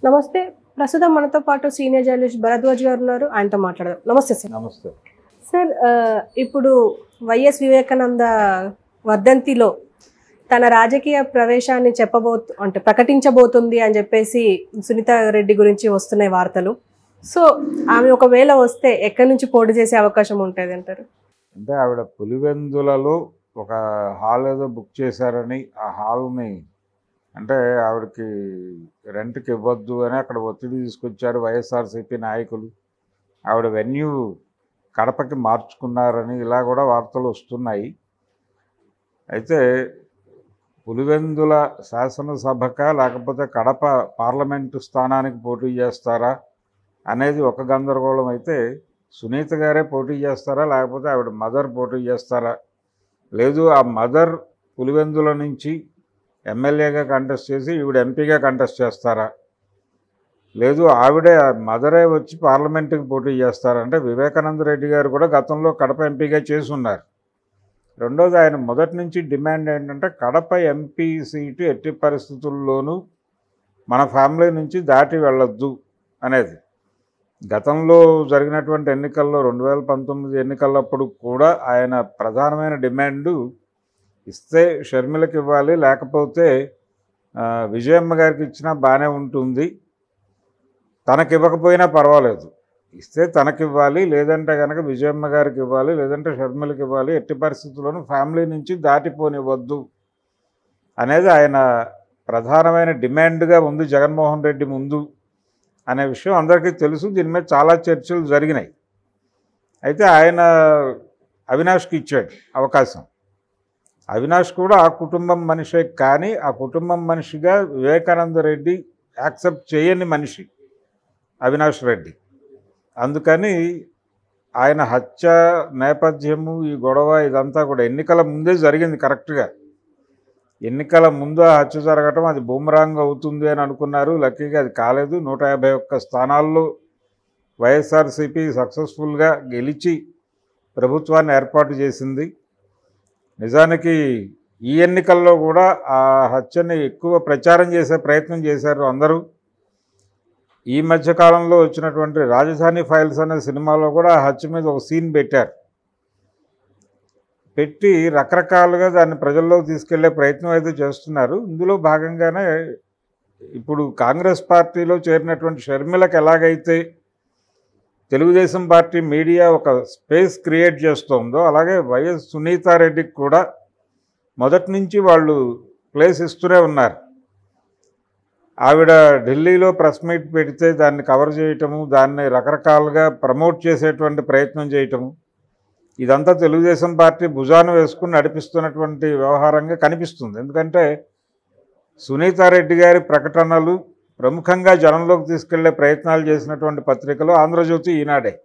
నమస్తే ప్రస్తుతం మనతో పాటు సీనియర్ జర్నలిస్ట్ భరద్వాజ్ గారు ఉన్నారు ఆయనతో మాట్లాడదాం నమస్తే సార్ నమస్తే సార్ ఆ, ఇప్పుడు వైఎస్ వివేకానంద వర్ధంతిలో తన రాజకీయ ప్రవేశాన్ని చెప్పబోతు అంటే ప్రకటించబోతుంది అని చెప్పేసి సునీత రెడ్డి గురించి వస్తున్నాయి వార్తలు సో ఆమె ఒకవేళ వస్తే ఎక్కడి నుంచి పోటీ చేసే అవకాశం ఉంటుంది అంటారు అంటే ఆవిడ పులివెందులలో ఒక హాల్ ఏదో బుక్ చేశారని ఆ హాల్ని అంటే ఆవిడకి రెంట్కి ఇవ్వద్దు అని అక్కడ ఒత్తిడి తీసుకొచ్చారు వైఎస్ఆర్సీపీ నాయకులు ఆవిడ వెన్యూ కడపకి మార్చుకున్నారని ఇలా కూడా వార్తలు వస్తున్నాయి అయితే పులివెందుల శాసనసభక లేకపోతే కడప పార్లమెంటు స్థానానికి పోటీ చేస్తారా అనేది ఒక గందరగోళం అయితే సునీత గారే పోటీ చేస్తారా లేకపోతే ఆవిడ మదర్ పోటీ చేస్తారా లేదు ఆ మదర్ పులివెందుల నుంచి ఎమ్మెల్యేగా కంటెస్ట్ చేసి ఈవిడ ఎంపీగా కంటెస్ట్ చేస్తారా లేదు ఆవిడే ఆ మదరే వచ్చి పార్లమెంటుకి పోటీ చేస్తారా అంటే వివేకానంద రెడ్డి గారు కూడా గతంలో కడప ఎంపీగా చేసి ఉన్నారు రెండోది ఆయన మొదటి నుంచి డిమాండ్ ఏంటంటే కడప ఎంపీ సీటు ఎట్టి పరిస్థితుల్లోనూ మన ఫ్యామిలీ నుంచి దాటి వెళ్ళొద్దు అనేది గతంలో జరిగినటువంటి ఎన్నికల్లో రెండు వేల పంతొమ్మిది ఎన్నికలప్పుడు కూడా ఆయన ప్రధానమైన డిమాండు ఇస్తే షర్మిలకి ఇవ్వాలి లేకపోతే ఆ, విజయమ్మ గారికి ఇచ్చినా బాగానే ఉంటుంది తనకి ఇవ్వకపోయినా పర్వాలేదు ఇస్తే తనకి ఇవ్వాలి లేదంటే కనుక విజయమ్మ గారికి ఇవ్వాలి లేదంటే షర్మిలకి ఇవ్వాలి ఎట్టి పరిస్థితుల్లోనూ ఫ్యామిలీ నుంచి దాటిపోనివ్వద్దు అనేది ఆయన ప్రధానమైన డిమాండ్గా ఉంది జగన్మోహన్ రెడ్డి ముందు అనే విషయం అందరికీ తెలుసు దీని మీద చాలా చర్చలు జరిగినాయి అయితే ఆయన అవినాష్కి ఇచ్చాడు అవకాశం అవినాష్ కూడా ఆ కుటుంబం మనిషే కానీ ఆ కుటుంబం మనిషిగా వివేకానంద రెడ్డి యాక్సెప్ట్ చేయని మనిషి అవినాష్ రెడ్డి అందుకని ఆయన హత్య నేపథ్యము ఈ గొడవ ఇదంతా కూడా ఎన్నికల ముందే జరిగింది కరెక్ట్గా ఎన్నికల ముందు ఆ హత్య జరగటం అది బూమరాంగ్ అవుతుంది అని అనుకున్నారు లక్కీగా అది కాలేదు నూట యాభై ఒక్క స్థానాల్లో వైఎస్ఆర్సీపీ సక్సెస్ఫుల్గా గెలిచి ప్రభుత్వాన్ని ఏర్పాటు చేసింది నిజానికి ఈ ఎన్నికల్లో కూడా ఆ హత్యని ఎక్కువ ప్రచారం చేసే ప్రయత్నం చేశారు అందరూ ఈ మధ్య కాలంలో వచ్చినటువంటి రాజధాని ఫైల్స్ అనే సినిమాలో కూడా ఆ హత్య మీద ఒక సీన్ పెట్టారు పెట్టి రకరకాలుగా దాన్ని ప్రజల్లోకి తీసుకెళ్లే ప్రయత్నం అయితే చేస్తున్నారు ఇందులో భాగంగానే ఇప్పుడు కాంగ్రెస్ పార్టీలో చేరినటువంటి షర్మిలకు ఎలాగైతే తెలుగుదేశం పార్టీ మీడియా ఒక స్పేస్ క్రియేట్ చేస్తోందో అలాగే వైఎస్ సునీతారెడ్డికి కూడా మొదటి నుంచి వాళ్ళు ప్లేస్ ఇస్తూనే ఉన్నారు ఆవిడ ఢిల్లీలో ప్రెస్ మీట్ పెడితే దాన్ని కవర్ చేయటము దాన్ని రకరకాలుగా ప్రమోట్ చేసేటువంటి ప్రయత్నం చేయటము ఇదంతా తెలుగుదేశం పార్టీ భుజాన వేసుకుని నడిపిస్తున్నటువంటి వ్యవహారంగా కనిపిస్తుంది ఎందుకంటే సునీతారెడ్డి గారి ప్రకటనలు ప్రముఖంగా జనంలోకి తీసుకెళ్లే ప్రయత్నాలు చేసినటువంటి పత్రికలు ఆంధ్రజ్యోతి ఈనాడే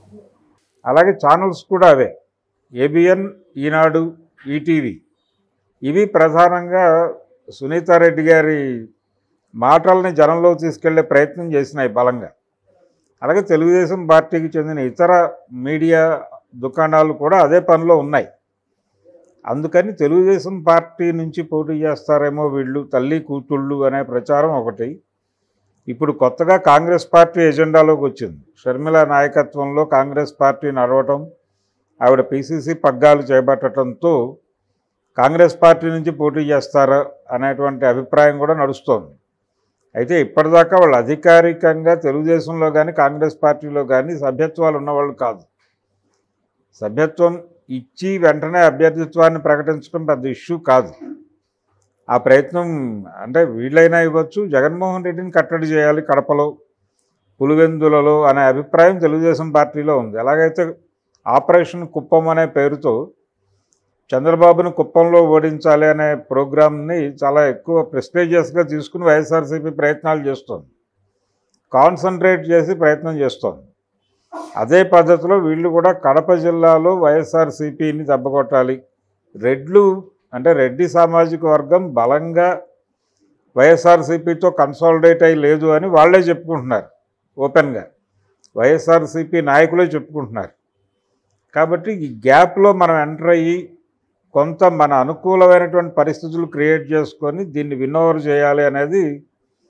అలాగే ఛానల్స్ కూడా అవే ఏబిఎన్ ఈనాడు ఈటీవీ ఇవి ప్రధానంగా సునీతారెడ్డి గారి మాటల్ని జనంలోకి తీసుకెళ్లే ప్రయత్నం చేసినాయి బలంగా అలాగే తెలుగుదేశం పార్టీకి చెందిన ఇతర మీడియా దుకాణాలు కూడా అదే పనిలో ఉన్నాయి అందుకని తెలుగుదేశం పార్టీ నుంచి పోటీ చేస్తారేమో వీళ్ళు తల్లి కూతుళ్ళు అనే ప్రచారం ఒకటి ఇప్పుడు కొత్తగా కాంగ్రెస్ పార్టీ ఎజెండాలోకి వచ్చింది షర్మిల నాయకత్వంలో కాంగ్రెస్ పార్టీ నడవటం ఆవిడ పిసిసి పగ్గాలు చేపట్టడంతో కాంగ్రెస్ పార్టీ నుంచి పోటీ చేస్తారా అనేటువంటి అభిప్రాయం కూడా నడుస్తోంది అయితే ఇప్పటిదాకా వాళ్ళు అధికారికంగా తెలుగుదేశంలో కానీ కాంగ్రెస్ పార్టీలో కానీ సభ్యత్వాలు ఉన్నవాళ్ళు కాదు సభ్యత్వం ఇచ్చి వెంటనే అభ్యర్థిత్వాన్ని ప్రకటించడం పెద్ద ఇష్యూ కాదు ఆ ప్రయత్నం అంటే వీళ్ళైనా ఇవ్వచ్చు జగన్మోహన్ రెడ్డిని కట్టడి చేయాలి కడపలో పులివెందులలో అనే అభిప్రాయం తెలుగుదేశం పార్టీలో ఉంది ఎలాగైతే ఆపరేషన్ కుప్పం అనే పేరుతో చంద్రబాబును కుప్పంలో ఓడించాలి అనే ప్రోగ్రామ్ని చాలా ఎక్కువ ప్రెస్టేజియస్గా తీసుకుని వైఎస్ఆర్సీపీ ప్రయత్నాలు చేస్తోంది కాన్సన్ట్రేట్ చేసి ప్రయత్నం చేస్తోంది అదే పద్ధతిలో వీళ్ళు కూడా కడప జిల్లాలో వైఎస్ఆర్సీపీని దెబ్బకొట్టాలి రెడ్లు అంటే రెడ్డి సామాజిక వర్గం బలంగా వైఎస్ఆర్సీపీతో కన్సాలిడేట్ అయ్యి లేదు అని వాళ్ళే చెప్పుకుంటున్నారు ఓపెన్గా వైఎస్ఆర్సీపీ నాయకులే చెప్పుకుంటున్నారు కాబట్టి ఈ గ్యాప్లో మనం ఎంటర్ అయ్యి కొంత మన అనుకూలమైనటువంటి పరిస్థితులు క్రియేట్ చేసుకొని దీన్ని విన్నోవర్ చేయాలి అనేది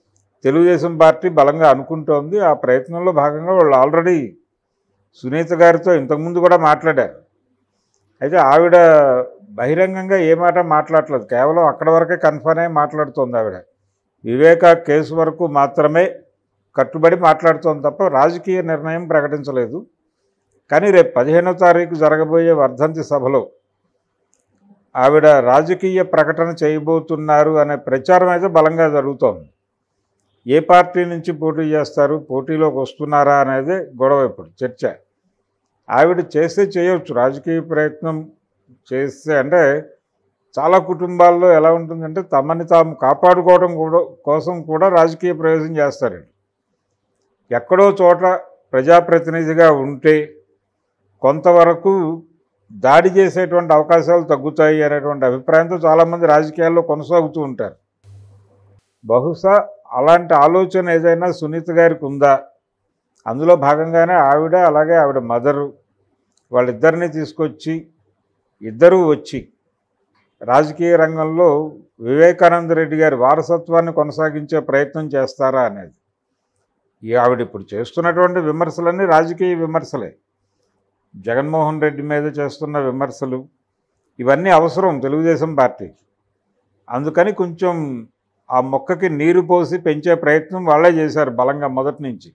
తెలుగుదేశం పార్టీ బలంగా అనుకుంటోంది ఆ ప్రయత్నంలో భాగంగా వాళ్ళు ఆల్రెడీ సునీత గారితో ఇంతకుముందు కూడా మాట్లాడారు అయితే ఆవిడ బహిరంగంగా ఏ మాట మాట్లాడలేదు కేవలం అక్కడ వరకే కన్ఫర్మ్ అయి మాట్లాడుతోంది ఆవిడ వివేక కేసు వరకు మాత్రమే కట్టుబడి మాట్లాడుతోంది తప్ప రాజకీయ నిర్ణయం ప్రకటించలేదు కానీ రేపు పదిహేనో తారీఖు జరగబోయే వర్ధంతి సభలో ఆవిడ రాజకీయ ప్రకటన చేయబోతున్నారు అనే ప్రచారం అయితే బలంగా జరుగుతోంది ఏ పార్టీ నుంచి పోటీ చేస్తారు పోటీలోకి వస్తున్నారా అనేది గొడవ ఇప్పుడు చర్చ ఆవిడ చేస్తే చేయొచ్చు రాజకీయ ప్రయత్నం చేస్తే అంటే చాలా కుటుంబాల్లో ఎలా ఉంటుందంటే తమని తాము కాపాడుకోవడం కూడా కోసం కూడా రాజకీయ ప్రవేశం చేస్తారండి ఎక్కడో చోట ప్రజాప్రతినిధిగా ఉంటే కొంతవరకు దాడి చేసేటువంటి అవకాశాలు తగ్గుతాయి అనేటువంటి అభిప్రాయంతో చాలామంది రాజకీయాల్లో కొనసాగుతూ ఉంటారు బహుశా అలాంటి ఆలోచన ఏదైనా సునీత గారికి ఉందా అందులో భాగంగానే ఆవిడ అలాగే ఆవిడ మదరు వాళ్ళిద్దరిని తీసుకొచ్చి ఇద్దరూ వచ్చి రాజకీయ రంగంలో వివేకానంద రెడ్డి గారి వారసత్వాన్ని కొనసాగించే ప్రయత్నం చేస్తారా అనేది ఈ ఆవిడ ఇప్పుడు చేస్తున్నటువంటి విమర్శలన్నీ రాజకీయ విమర్శలే జగన్మోహన్ రెడ్డి మీద చేస్తున్న విమర్శలు ఇవన్నీ అవసరం తెలుగుదేశం పార్టీకి అందుకని కొంచెం ఆ మొక్కకి నీరు పోసి పెంచే ప్రయత్నం వాళ్ళే చేశారు బలంగా మొదటి నుంచి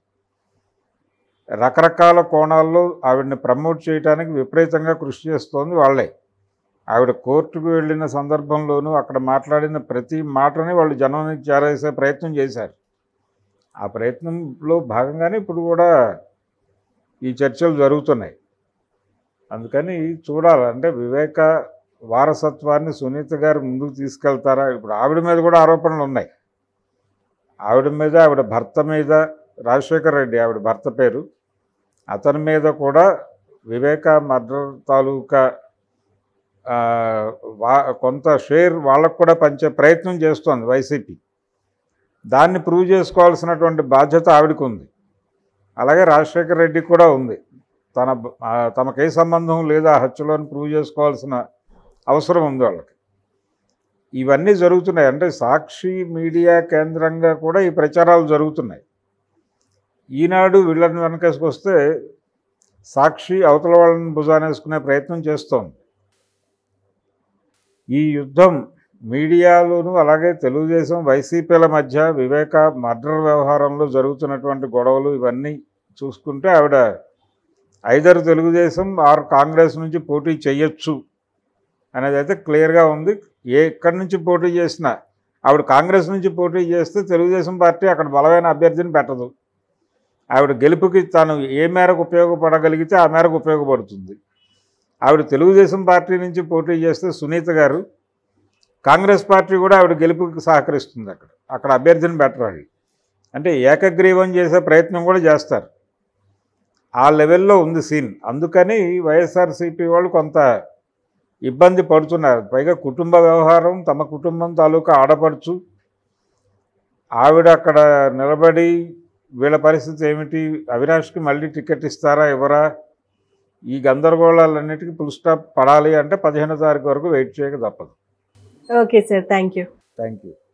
రకరకాల కోణాల్లో ఆవిడని ప్రమోట్ చేయడానికి విపరీతంగా కృషి చేస్తోంది వాళ్ళే ఆవిడ కోర్టుకు వెళ్ళిన సందర్భంలోనూ అక్కడ మాట్లాడిన ప్రతి మాటని వాళ్ళు జనానికి చేరేసే ప్రయత్నం చేశారు ఆ ప్రయత్నంలో భాగంగానే ఇప్పుడు కూడా ఈ చర్చలు జరుగుతున్నాయి అందుకని చూడాలి అంటే వివేక వారసత్వాన్ని సునీత గారు ముందుకు తీసుకెళ్తారా ఇప్పుడు ఆవిడ మీద కూడా ఆరోపణలు ఉన్నాయి ఆవిడ మీద ఆవిడ భర్త మీద రాజశేఖర్ రెడ్డి ఆవిడ భర్త పేరు అతని మీద కూడా వివేక మర్డర్ తాలూకా ఆ, వా కొంత షేర్ వాళ్ళకు కూడా పంచే ప్రయత్నం చేస్తోంది వైసీపీ దాన్ని ప్రూవ్ చేసుకోవాల్సినటువంటి బాధ్యత ఆవిడకు ఉంది అలాగే రాజశేఖర రెడ్డి కూడా ఉంది తన బ- ఆ, తమకే సంబంధం లేదా హత్యలోని ప్రూవ్ చేసుకోవాల్సిన అవసరం ఉంది వాళ్ళకి ఇవన్నీ జరుగుతున్నాయి అంటే సాక్షి మీడియా కేంద్రంగా కూడా ఈ ప్రచారాలు జరుగుతున్నాయి ఈనాడు వీళ్ళని వెనకేసుకొస్తే సాక్షి అవతల వాళ్ళని భుజానేసుకునే ప్రయత్నం చేస్తోంది ఈ యుద్ధం మీడియాలోనూ అలాగే తెలుగుదేశం వైసీపీల మధ్య వివేక మర్డర్ వ్యవహారంలో జరుగుతున్నటువంటి గొడవలు ఇవన్నీ చూసుకుంటే ఆవిడ ఐదరు తెలుగుదేశం ఆర్ కాంగ్రెస్ నుంచి పోటీ చేయొచ్చు అనేది అయితే క్లియర్గా ఉంది ఏ ఎక్కడి నుంచి పోటీ చేసినా ఆవిడ కాంగ్రెస్ నుంచి పోటీ చేస్తే తెలుగుదేశం పార్టీ అక్కడ బలమైన అభ్యర్థిని పెట్టదు ఆవిడ గెలుపుకి తాను ఏ మేరకు ఉపయోగపడగలిగితే ఆ మేరకు ఉపయోగపడుతుంది ఆవిడ తెలుగుదేశం పార్టీ నుంచి పోటీ చేస్తే సునీత గారు కాంగ్రెస్ పార్టీ కూడా ఆవిడ గెలుపుకి సహకరిస్తుంది అక్కడ అక్కడ అభ్యర్థిని పెట్టరాలి అంటే ఏకగ్రీవం చేసే ప్రయత్నం కూడా చేస్తారు ఆ లెవెల్లో ఉంది సీన్ అందుకని వైఎస్ఆర్సీపీ వాళ్ళు కొంత ఇబ్బంది పడుతున్నారు పైగా కుటుంబ వ్యవహారం తమ కుటుంబం తాలూకా ఆడపడుచు ఆవిడ అక్కడ నిలబడి వీళ్ళ పరిస్థితి ఏమిటి అవినాష్కి మళ్ళీ టికెట్ ఇస్తారా ఇవ్వరా ఈ గందరగోళాలన్నిటికీ ఫుల్ స్టాప్ పడాలి అంటే పదిహేనో తారీఖు వరకు వెయిట్ చేయక తప్పదు okay sir thank you thank you